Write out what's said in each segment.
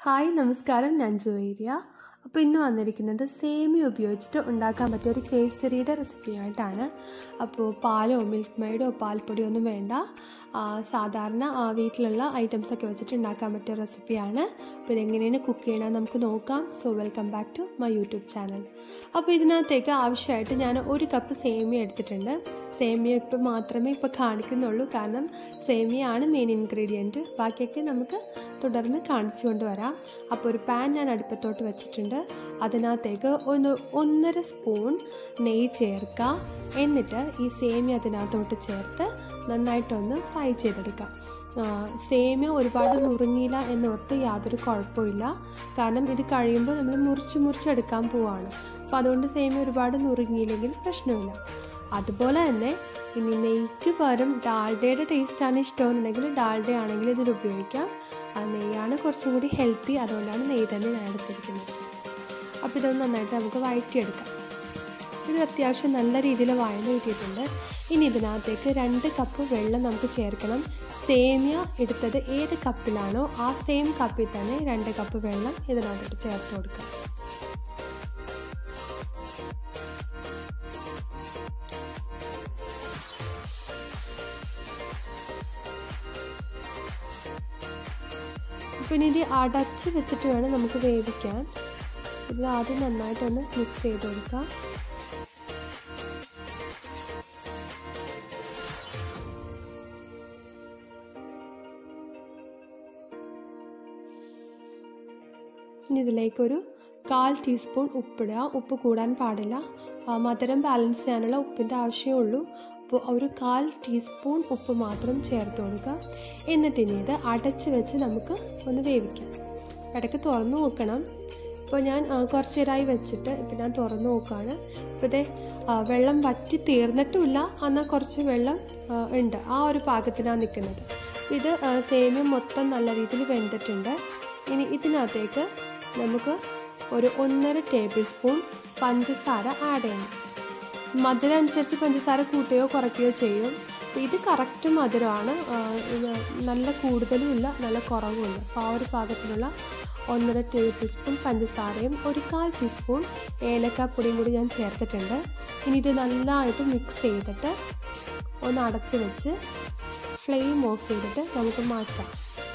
hi നമസ്കാരം ഞാൻ ജോയിരിയ അപ്പോൾ ഇന്ന് വന്നിരിക്കുന്നത് സേമിയ ഉപയോഗിച്ചിട്ട് ഉണ്ടാക്കാൻ പറ്റിയ ഒരു കേസരിയുടെ റെസിപ്പിയായിട്ടാണ് അപ്പോൾ പാലോ മിൽക്ക് മെയ്ഡോ പാൽപ്പൊടിയോ ഒന്നും വേണ്ട ആ, സാധാരണ ആ, വീട്ടിലുള്ള ഐറ്റംസ് ഒക്കെ വെച്ചിട്ട് ഉണ്ടാക്കാൻ പറ്റിയ റെസിപ്പിയാണ് അപ്പോൾ ഇതെങ്ങനെയാണ് കുക്ക് ചെയ്യണമെന്ന് നമുക്ക് നോക്കാം so welcome back to my YouTube channel അപ്പോൾ ഇതിനകത്തേക്ക് ആവശ്യമായിട്ട് ഞാൻ ഒരു കപ്പ് സേമിയ എടുത്തിട്ടുണ്ട് സേമിയ ഇപ്പം മാത്രമേ ഇപ്പോൾ കാണിക്കുന്നുള്ളൂ കാരണം സേമിയാണ് മെയിൻ ഇൻഗ്രീഡിയൻറ്റ് ബാക്കിയൊക്കെ നമുക്ക് തുടർന്ന് കാണിച്ചു കൊണ്ടുവരാം അപ്പോൾ ഒരു പാൻ ഞാൻ അടുപ്പത്തോട്ട് വെച്ചിട്ടുണ്ട് അതിനകത്തേക്ക് ഒന്ന് ഒന്നര സ്പൂൺ നെയ്യ് ചേർക്കുക എന്നിട്ട് ഈ സേമിയ അതിനകത്തോട്ട് ചേർത്ത് നന്നായിട്ടൊന്ന് ഫ്രൈ ചെയ്തെടുക്കാം ആ, സേമിയ ഒരുപാട് നുറുങ്ങിയില്ല എന്നോർത്ത് യാതൊരു കുഴപ്പമില്ല കാരണം ഇത് കഴിയുമ്പോൾ നമ്മൾ മുറിച്ച് മുറിച്ചെടുക്കാൻ പോവാണ് അപ്പോൾ അതുകൊണ്ട് സേമിയ ഒരുപാട് നുറുങ്ങിയില്ലെങ്കിൽ പ്രശ്നമില്ല അതുപോലെ തന്നെ ഇനി നെയ്ക്ക് പകരം ഡാൽഡയുടെ ടേസ്റ്റാണ് ഇഷ്ടമെന്നുണ്ടെങ്കിൽ ഡാൽഡ ആണെങ്കിൽ ഇതിൽ ഉപയോഗിക്കാം ആ നെയ്യാണ് കുറച്ചും കൂടി ഹെൽത്തി അതുകൊണ്ടാണ് നെയ്യ് തന്നെ ഞാൻ എടുത്തിരിക്കുന്നത് അപ്പോൾ ഇതൊന്ന് നന്നായിട്ട് നമുക്ക് വഴറ്റിയെടുക്കാം ഇത് അത്യാവശ്യം നല്ല രീതിയിൽ വഴന്ന് കിട്ടിയിട്ടുണ്ട് ഇനി ഇതിനകത്തേക്ക് രണ്ട് കപ്പ് വെള്ളം നമുക്ക് ചേർക്കണം സേമിയ എടുത്തത് ഏത് കപ്പിലാണോ ആ സെയിം കപ്പിൽ തന്നെ രണ്ട് കപ്പ് വെള്ളം ഇതിനകത്തോട്ട് ചേർത്ത് കൊടുക്കാം പിന്നെ ഇത് അടച്ച് വെച്ചിട്ട് വേണം നമുക്ക് വേവിക്കാൻ ഇത് ആദ്യം നന്നായിട്ടൊന്ന് മിക്സ് ചെയ്ത് കൊടുക്കാം ഇനി ഇതിലേക്കൊരു കാൽ ടീസ്പൂൺ ഉപ്പിടുക ഉപ്പ് കൂടാൻ പാടില്ല ആ, മധുരം ബാലൻസ് ചെയ്യാനുള്ള ഉപ്പിൻ്റെ ആവശ്യമേ ഉള്ളൂ അപ്പോൾ ഒരു കാൽ ടീസ്പൂൺ ഉപ്പ് മാത്രം ചേർത്ത് കൊടുക്കുക എന്നിട്ട് ഇനി ഇത് അടച്ച് വെച്ച് നമുക്ക് ഒന്ന് വേവിക്കാം ഇടയ്ക്ക് തുറന്നു നോക്കണം ഇപ്പോൾ ഞാൻ ആ, കുറച്ച് നേരമായി വെച്ചിട്ട് ഇപ്പം ഞാൻ തുറന്നു നോക്കുകയാണ് ഇപ്പോൾ ഇതേ ആ, വെള്ളം വറ്റി തീർന്നിട്ടുമില്ല എന്നാൽ കുറച്ച് വെള്ളം ആ, ഉണ്ട് ആ ഒരു പാകത്തിനാണ് നിൽക്കുന്നത് ഇത് ആ, സേമിയ മൊത്തം നല്ല രീതിയിൽ വെന്തിട്ടുണ്ട് ഇനി ഇതിനകത്തേക്ക് നമുക്ക് ഒരു ഒന്നര ടേബിൾ സ്പൂൺ പഞ്ചസാര ആഡ് ചെയ്യണം മധുരം അനുസരിച്ച് പഞ്ചസാര കൂട്ടുകയോ കുറയ്ക്കുകയോ ചെയ്യും ഇത് കറക്റ്റ് മധുരമാണ് ആ, ഇത് നല്ല കൂടുതലും ഇല്ല നല്ല കുറവുമില്ല അപ്പോൾ ആ ഒരു പാകത്തിലുള്ള ഒന്നര ടേബിൾ സ്പൂൺ പഞ്ചസാരയും ഒരു കാൽ ടീസ്പൂൺ ഏലക്കാപ്പൊടിയും കൂടി ഞാൻ ചേർത്തിട്ടുണ്ട് ഇനി ഇത് നല്ലതായിട്ട് മിക്സ് ചെയ്തിട്ട് ഒന്ന് അടച്ച് വെച്ച് ഫ്ലെയിം ഓഫ് ചെയ്തിട്ട് നമുക്ക് മാറ്റാം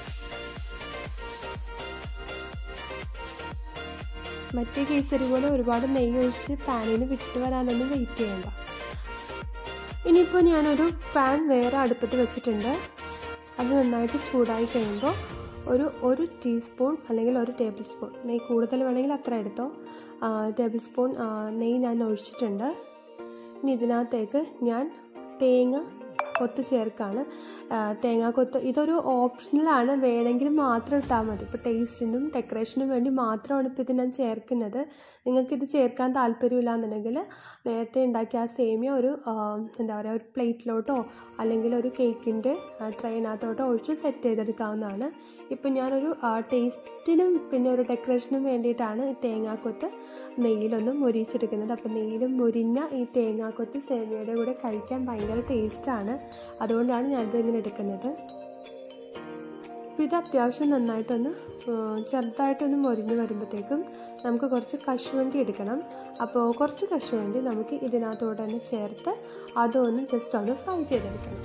മറ്റേ കേസരി പോലെ ഒരുപാട് നെയ്യ് ഒഴിച്ച് പാനിന് വിട്ട് വരാനൊന്നും വെയിറ്റ് ചെയ്യണ്ട ഇനിയിപ്പോൾ ഞാനൊരു പാൻ വേറെ അടുപ്പത്ത് വെച്ചിട്ടുണ്ട് അത് നന്നായിട്ട് ചൂടായി കഴിയുമ്പോൾ ഒരു ഒരു ടീസ്പൂൺ അല്ലെങ്കിൽ ഒരു ടേബിൾ സ്പൂൺ നെയ്യ് കൂടുതൽ വേണമെങ്കിൽ അത്ര എടുത്തോ ടേബിൾ സ്പൂൺ ആ, നെയ്യ് ഞാൻ ഒഴിച്ചിട്ടുണ്ട് ഇനി ഇതിനകത്തേക്ക് ഞാൻ തേങ്ങ കൊത്ത് ചേർക്കാണ് ആ, തേങ്ങാക്കൊത്ത് ഇതൊരു ഓപ്ഷണലാണ് വേണമെങ്കിൽ മാത്രം ഇട്ടാൽ മതി ഇപ്പോൾ ടേസ്റ്റിനും ഡെക്കറേഷനും വേണ്ടി മാത്രമാണ് ഇപ്പോൾ ഇത് ഞാൻ ചേർക്കുന്നത് നിങ്ങൾക്കിത് ചേർക്കാൻ താല്പര്യമില്ല എന്നുണ്ടെങ്കിൽ നേരത്തെ ഉണ്ടാക്കിയ ആ സേമിയ ഒരു ആ, എന്താ പറയുക ഒരു പ്ലേറ്റിലോട്ടോ അല്ലെങ്കിൽ ഒരു കേക്കിൻ്റെ ട്രെയിനകത്തോട്ടോ ഒഴിച്ച് സെറ്റ് ചെയ്തെടുക്കാവുന്നതാണ് ഇപ്പം ഞാനൊരു ടേസ്റ്റിനും പിന്നെ ഒരു ഡെക്കറേഷനും വേണ്ടിയിട്ടാണ് ഈ തേങ്ങാക്കൊത്ത് നെയ്യിലൊന്ന് മുരിച്ചെടുക്കുന്നത് അപ്പം നെയ്യിൽ മുരിഞ്ഞ ഈ തേങ്ങാക്കൊത്ത് സേമിയയുടെ കൂടെ കഴിക്കാൻ ഭയങ്കര ടേസ്റ്റാണ് അതുകൊണ്ടാണ് ഞാനിത് ഇങ്ങനെ എടുക്കുന്നത് അപ്പോൾ ഇത് അത്യാവശ്യം നന്നായിട്ടൊന്ന് ആ, ചെറുതായിട്ടൊന്ന് മൊരിഞ്ഞ് വരുമ്പോഴത്തേക്കും നമുക്ക് കുറച്ച് കശുവണ്ടി എടുക്കണം അപ്പോൾ കുറച്ച് കശുവണ്ടി നമുക്ക് ഇതിനകത്തോട്ട് തന്നെ ചേർത്ത് അതൊന്ന് ജസ്റ്റ് ഒന്ന് ഫ്രൈ ചെയ്തെടുക്കണം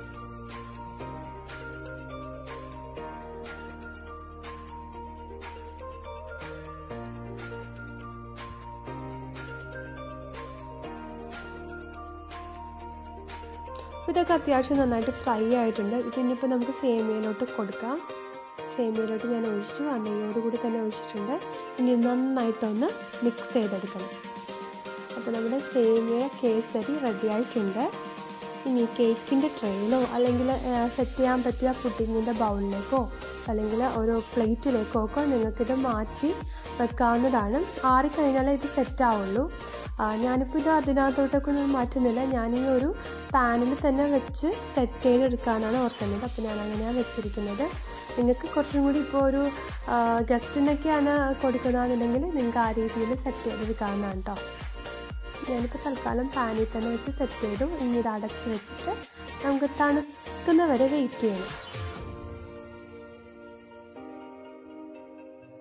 അപ്പോൾ ഇതൊക്കെ അത്യാവശ്യം നന്നായിട്ട് ഫ്രൈ ആയിട്ടുണ്ട് ഇതിനിപ്പോൾ നമുക്ക് സേമിയയിലോട്ട് കൊടുക്കാം സേമിയയിലോട്ട് ഞാൻ ഒഴിച്ചു ആ നെയ്യോട് കൂടി തന്നെ ഒഴിച്ചിട്ടുണ്ട് ഇനി നന്നായിട്ടൊന്ന് മിക്സ് ചെയ്തെടുക്കണം അപ്പോൾ നമ്മുടെ സേമിയ കേസരി റെഡി ആയിട്ടുണ്ട് ഇനി കേക്കിൻ്റെ ട്രെയിലോ അല്ലെങ്കിൽ സെറ്റ് ചെയ്യാൻ പറ്റിയ പുഡിങ്ങിൻ്റെ ബൗളിലേക്കോ അല്ലെങ്കിൽ ഒരു പ്ലേറ്റിലേക്കോ ഒക്കെ നിങ്ങൾക്കിത് മാറ്റി വെക്കാവുന്നതാണ് ആറിക്കഴിഞ്ഞാലേ ഇത് സെറ്റ് ആവുള്ളൂ ആ, ഞാനിപ്പോൾ ഇത് അതിനകത്തോട്ടൊക്കെ ഒന്നും മാറ്റുന്നില്ല ഞാൻ ഈ ഒരു പാനിൽ തന്നെ വെച്ച് സെറ്റ് ചെയ്തെടുക്കാനാണ് ഓർക്കുന്നത് അപ്പോൾ ഞാൻ അങ്ങനെയാണ് വെച്ചിരിക്കുന്നത് നിങ്ങൾക്ക് കുറച്ചും കൂടി ഇപ്പോൾ ഒരു ഗസ്റ്റിനൊക്കെയാണ് കൊടുക്കുന്നതെന്നുണ്ടെങ്കിൽ നിങ്ങൾക്ക് ആ രീതിയിൽ സെറ്റ് ചെയ്തെടുക്കാവുന്നതാണ് കേട്ടോ ഞാനിപ്പോൾ തൽക്കാലം പാനിൽ തന്നെ വെച്ച് സെറ്റ് ചെയ്തു ഇനി ഇത് അടച്ച് വെച്ചിട്ട് നമുക്ക് തണുക്കുന്ന വരെ വെയിറ്റ് ചെയ്യണം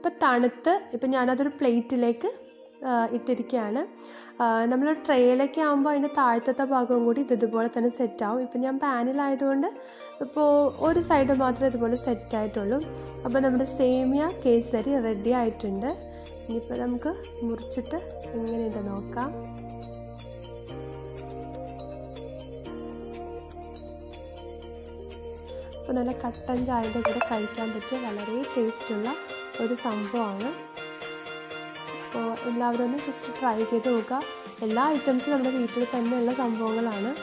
ഇപ്പം തണുത്ത് ഇപ്പം ഞാനതൊരു പ്ലേറ്റിലേക്ക് ഇട്ടിരിക്കുകയാണ് നമ്മൾ ട്രേയിലേക്ക് ആകുമ്പോൾ അതിൻ്റെ താഴത്തെ ഭാഗവും കൂടി ഇത് ഇതുപോലെ തന്നെ സെറ്റാവും ഇപ്പം ഞാൻ പാനിലായതുകൊണ്ട് ഇപ്പോൾ ഒരു സൈഡ് മാത്രമേ ഇതുപോലെ സെറ്റായിട്ടുള്ളൂ അപ്പോൾ നമ്മുടെ സേമിയ കേസരി റെഡി ആയിട്ടുണ്ട് ഇനിയിപ്പോൾ നമുക്ക് മുറിച്ചിട്ട് എങ്ങനെയുണ്ട് നോക്കാം അപ്പോൾ നല്ല കട്ടൻ ചായൻ്റെ കൂടെ കഴിക്കാൻ പറ്റിയ വളരെ ടേസ്റ്റുള്ള ഒരു സംഭവമാണ് അപ്പോൾ എല്ലാവരും ഒന്ന് ജസ്റ്റ് ട്രൈ ചെയ്ത് നോക്കുക എല്ലാ ഐറ്റംസും നമ്മുടെ വീട്ടിൽ തന്നെയുള്ള സംഭവങ്ങളാണ്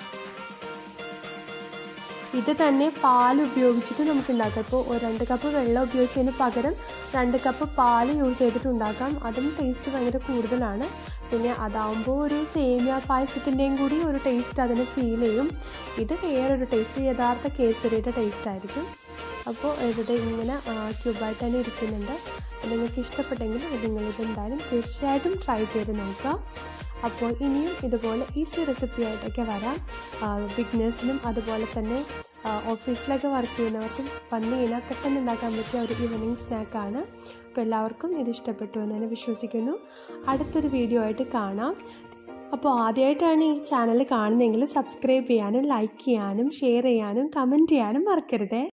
ഇത് തന്നെ പാൽ ഉപയോഗിച്ചിട്ട് നമുക്ക് ഉണ്ടാക്കാം ഇപ്പോൾ രണ്ട് കപ്പ് വെള്ളം ഉപയോഗിച്ചതിന് പകരം രണ്ട് കപ്പ് പാൽ യൂസ് ചെയ്തിട്ട് ഉണ്ടാക്കാം അതും ടേസ്റ്റ് ഭയങ്കര കൂടുതലാണ് പിന്നെ അതാവുമ്പോൾ ഒരു സേമിയ പായസത്തിൻ്റെയും കൂടി ഒരു ടേസ്റ്റ് അതിന് ഫീൽ ചെയ്യും ഇത് വേറൊരു ടേസ്റ്റ് യഥാർത്ഥ കേസരിയുടെ ടേസ്റ്റ് ആയിരിക്കും അപ്പോൾ ഇവിടെ ഇങ്ങനെ ക്യൂബായിട്ട് തന്നെ ഇരിക്കുന്നുണ്ട് നിങ്ങൾക്ക് ഇഷ്ടപ്പെട്ടെങ്കിൽ നിങ്ങളിത് എന്തായാലും തീർച്ചയായിട്ടും ട്രൈ ചെയ്ത് നോക്കുക അപ്പോൾ ഇനിയും ഇതുപോലെ ഈസി റെസിപ്പി ആയിട്ടൊക്കെ വരാം ബിഗ്നേഴ്സിനും അതുപോലെ തന്നെ ഓഫീസിലൊക്കെ വർക്ക് ചെയ്യുന്നവർക്കും വന്നു കഴിഞ്ഞാൽ പെട്ടെന്ന് ഉണ്ടാക്കാൻ പറ്റിയ ഒരു ഈവനിങ് സ്നാക്കാണ് അപ്പോൾ എല്ലാവർക്കും ഇത് ഇഷ്ടപ്പെട്ടു എന്ന് തന്നെ വിശ്വസിക്കുന്നു അടുത്തൊരു വീഡിയോ ആയിട്ട് കാണാം അപ്പോൾ ആദ്യമായിട്ടാണ് ഈ ചാനൽ കാണുന്നതെങ്കിൽ സബ്സ്ക്രൈബ് ചെയ്യാനും ലൈക്ക് ചെയ്യാനും ഷെയർ ചെയ്യാനും കമൻറ്റ് ചെയ്യാനും മറക്കരുതേ